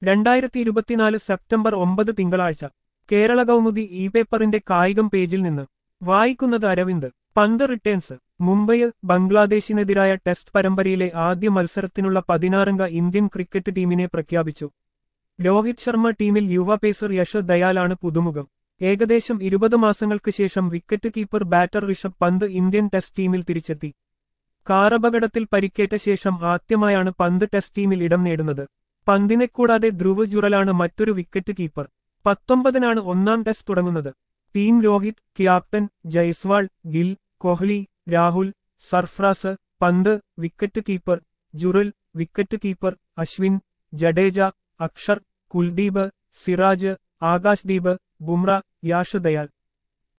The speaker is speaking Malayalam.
രണ്ടായിരത്തി ഇരുപത്തിനാല് സെപ്റ്റംബർ ഒമ്പത് തിങ്കളാഴ്ച കേരള കൗമുദി ഇ പേപ്പറിന്റെ കായികം പേജിൽ നിന്ന് വായിക്കുന്നത് അരവിന്ദ് പന്ത് റിട്ടേൺസ് മുംബൈ ബംഗ്ലാദേശിനെതിരായ ടെസ്റ്റ് പരമ്പരയിലെ ആദ്യ മത്സരത്തിനുള്ള പതിനാറംഗ ഇന്ത്യൻ ക്രിക്കറ്റ് ടീമിനെ പ്രഖ്യാപിച്ചു രോഹിത് ശർമ്മ ടീമിൽ യുവ പേസർ യശ് ദയാലാണ് പുതുമുഖം ഏകദേശം ഇരുപത് മാസങ്ങൾക്ക് ശേഷം വിക്കറ്റ് കീപ്പർ ബാറ്റർ ഋഷഭ് പന്ത് ഇന്ത്യൻ ടെസ്റ്റ് ടീമിൽ തിരിച്ചെത്തി കാറപകടത്തിൽ പരിക്കേറ്റ ശേഷം ആദ്യമായാണ് പന്ത് ടെസ്റ്റ് ടീമിൽ ഇടം നേടുന്നത് പന്തിനെ കൂടാതെ ധ്രുവ് ജുറലാണ് മറ്റൊരു വിക്കറ്റ് കീപ്പർ പത്തൊമ്പതിനാണ് ഒന്നാം ടെസ്റ്റ് തുടങ്ങുന്നത് team Rohit captain Jaiswal Gill Kohli Rahul Sarfaraz Pant wicket keeper Jurel wicket keeper Ashwin Jadeja Axar Kuldeep Siraj Akashdeep Bumrah Yash Dayal